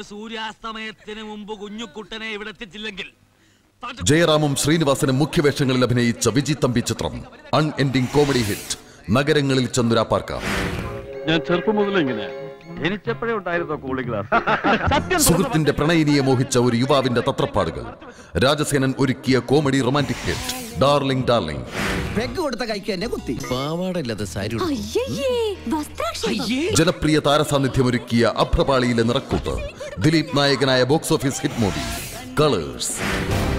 സൂര്യാസ്തമയത്തിന് മുമ്പ് കുഞ്ഞുകുട്ടനെ ഇവിടെ എത്തിച്ചില്ലെങ്കിൽ തന്റെ ജയറാമും ശ്രീനിവാസനും മുഖ്യവേഷങ്ങളിൽ അഭിനയിച്ച വിജി തമ്പി ചിത്രം അൺ എൻഡിങ് കോമഡി ഹിറ്റ് നഗരങ്ങളിൽ ചന്ദുരാപ്പാർക്കാം ഞാൻ ചെറുപ്പം മുതലേ ഇങ്ങനെ ജനിച്ചപ്പോഴേ ഉണ്ടായിരുന്നോ കൂളിംഗ് ഗ്ലാസ് സത്യം സുഹൃത്തിന്റെ പ്രണയിനിയെ മോഹിച്ച ഒരു യുവാവിന്റെ തത്രപ്പാടുകൾ രാജസേനൻ ഒരുക്കിയ comedy romantic hit darling darling പെഗ് കൊടുത്ത കൈക്ക് എന്നെ കുത്തി പാവാടല്ലാതെ സാരി ഉടുത്തു. അയ്യയ്യേ വസ്ത്രാക്ഷേപം ജനപ്രിയ താരസാന്നിധ്യം ഒരുക്കിയ അഭ്രപാളിയിലെ നിറക്കൂട്ട് ദിലീപ് നായകനായ box office hit movie colours